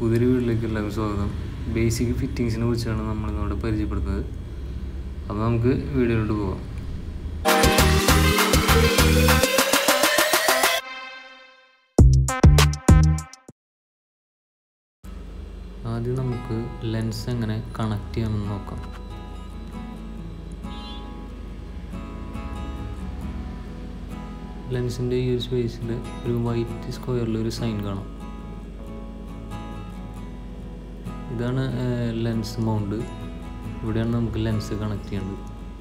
പുതിയൊരു വീട്ടിലേക്ക് എല്ലാവർക്കും സ്വാഗതം ബേസിക് ഫിറ്റിങ്സിനെ കുറിച്ചാണ് നമ്മൾ ഇന്നിവിടെ പരിചയപ്പെടുന്നത് അപ്പോൾ നമുക്ക് വീഡിയോയിലോട്ട് പോകാം ആദ്യം നമുക്ക് ലെൻസ് എങ്ങനെ കണക്ട് ചെയ്യാമെന്ന് നോക്കാം ലെൻസിൻ്റെ ഈ ഒരു സ്പേസിൽ ഒരു വൈറ്റ് സ്ക്വയറിൽ ഒരു സൈൻ കാണാം ഇതാണ് ലെൻസ് മൗണ്ട് ഇവിടെയാണ് നമുക്ക് ലെൻസ് കണക്ട് ചെയ്യേണ്ടത്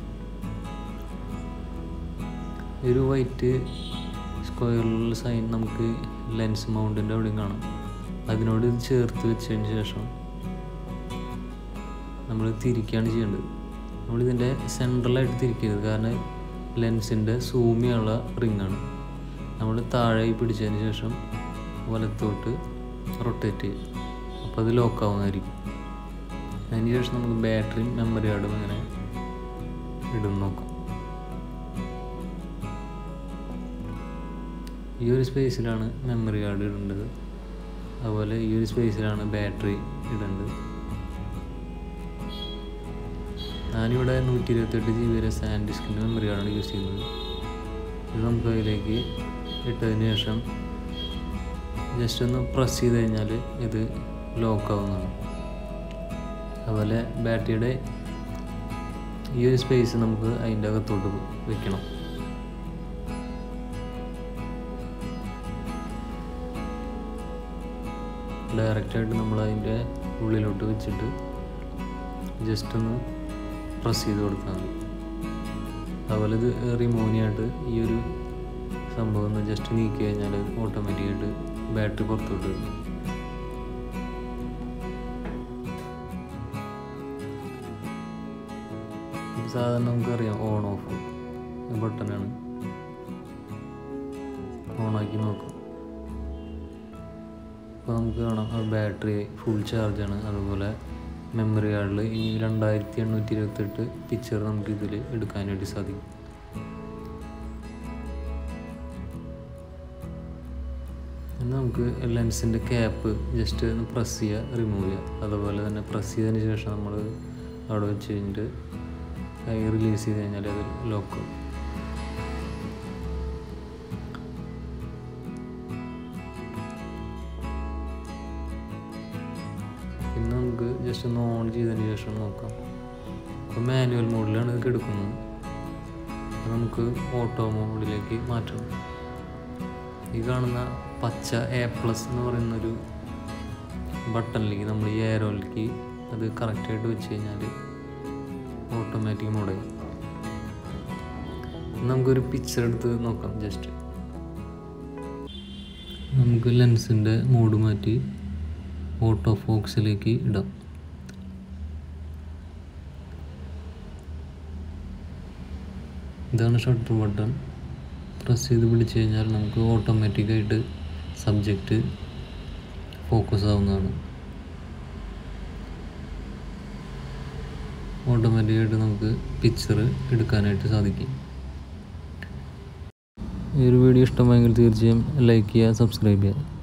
ഈ ഒരു വൈറ്റ് സ്ക്വയറിലുള്ള സൈൻ നമുക്ക് ലെൻസ് മൗണ്ടിൻ്റെ അവിടെയും കാണാം അതിനോട് ഇത് ചേർത്ത് വെച്ചതിന് ശേഷം നമ്മൾ തിരിക്കുകയാണ് ചെയ്യേണ്ടത് നമ്മളിതിൻ്റെ സെൻട്രലായിട്ട് തിരിക്കരുത് കാരണം ലെൻസിൻ്റെ സൂമിയുള്ള റിങ്ങാണ് നമ്മൾ താഴെ പിടിച്ചതിന് ശേഷം വലത്തോട്ട് റൊട്ടേറ്റ് ചെയ്യും അപ്പോൾ അത് ലോക്കാവുന്നതായിരിക്കും അതിന് ശേഷം നമുക്ക് ബാറ്ററിയും മെമ്മറി കാർഡും ഇങ്ങനെ ഇടും നോക്കാം ഈ ഒരു സ്പേസിലാണ് മെമ്മറി കാർഡ് ഇടേണ്ടത് അതുപോലെ ഈ ഒരു സ്പേസിലാണ് ബാറ്ററി ഇടേണ്ടത് ഞാനിവിടെ നൂറ്റി ഇരുപത്തെട്ട് ജി ബി വരെ സാൻഡ് ഡിസ്കിൻ്റെ മെമ്മറി കാർഡാണ് യൂസ് ചെയ്യുന്നത് ഇത് നമുക്ക് അതിലേക്ക് ഇട്ടതിന് ശേഷം ജസ്റ്റ് ഒന്ന് പ്രസ് ചെയ്ത് കഴിഞ്ഞാൽ ഇത് ലോക്ക് ആവുന്നതാണ് അതുപോലെ ബാറ്ററിയുടെ ഈ ഒരു സ്പേസ് നമുക്ക് അതിൻ്റെ അകത്തോട്ട് വെക്കണം ഡയറക്റ്റായിട്ട് നമ്മൾ അതിൻ്റെ ഉള്ളിലോട്ട് വെച്ചിട്ട് ജസ്റ്റ് ഒന്ന് പ്രസ് ചെയ്ത് കൊടുത്താൽ മതി അതുപോലെ ഇത് റിമൂവിനായിട്ട് ഈ ഒരു സംഭവം ഒന്ന് ജസ്റ്റ് നീക്കി കഴിഞ്ഞാൽ ഓട്ടോമാറ്റിക്കായിട്ട് ബാറ്ററി പുറത്തോട്ട് വരും സാധാരണ നമുക്കറിയാം ഓൺ ഓഫ് ബട്ടണാണ് ഓണാക്കി നോക്കാം അപ്പോൾ നമുക്ക് കാണാം ആ ബാറ്ററി ഫുൾ ചാർജാണ് അതുപോലെ മെമ്മറി കാർഡിൽ ഇനി രണ്ടായിരത്തി എണ്ണൂറ്റി ഇരുപത്തെട്ട് പിക്ചർ നമുക്ക് ഇതിൽ എടുക്കാൻ വേണ്ടി സാധിക്കും ഇനി നമുക്ക് ലെൻസിൻ്റെ ക്യാപ്പ് ജസ്റ്റ് ഒന്ന് പ്രസ് ചെയ്യുക റിമൂവ് ചെയ്യുക അതുപോലെ തന്നെ പ്രസ് ചെയ്തതിന് ശേഷം നമ്മൾ അവിടെ വെച്ച് കഴിഞ്ഞിട്ട് കൈ റിലീസ് ചെയ്ത് കഴിഞ്ഞാൽ അത് ലോക്ക് പിന്നെ നമുക്ക് ജസ്റ്റ് ഒന്ന് ഓൺ ചെയ്തതിന് ശേഷം നോക്കാം അപ്പോൾ മാനുവൽ മോഡിലാണ് ഇത് എടുക്കുന്നത് അപ്പോൾ നമുക്ക് ഓട്ടോ മോഡിലേക്ക് മാറ്റണം ഈ കാണുന്ന പച്ച എ പ്ലസ് എന്ന് പറയുന്നൊരു ബട്ടണിലേക്ക് നമ്മൾ ഈ ഏരോയിലേക്ക് അത് കറക്റ്റായിട്ട് വെച്ച് കഴിഞ്ഞാൽ ഓട്ടോമാറ്റിക് മോഡായി നമുക്കൊരു പിക്ചർ എടുത്ത് നോക്കാം ജസ്റ്റ് നമുക്ക് ലെൻസിൻ്റെ മോഡ് മാറ്റി ഓട്ടോ ഫോക്സിലേക്ക് ഇടാം ഇതാണ് ഷട്ടർ ബട്ടൺ പ്രസ് ചെയ്ത് പിടിച്ചു കഴിഞ്ഞാൽ നമുക്ക് ഓട്ടോമാറ്റിക്കായിട്ട് സബ്ജക്റ്റ് ഫോക്കസ് ആവുന്നതാണ് ഓട്ടോമാറ്റിക്കായിട്ട് നമുക്ക് പിക്ചർ എടുക്കാനായിട്ട് സാധിക്കും ഈ ഒരു വീഡിയോ ഇഷ്ടമായെങ്കിൽ തീർച്ചയായും ലൈക്ക് ചെയ്യുക സബ്സ്ക്രൈബ് ചെയ്യുക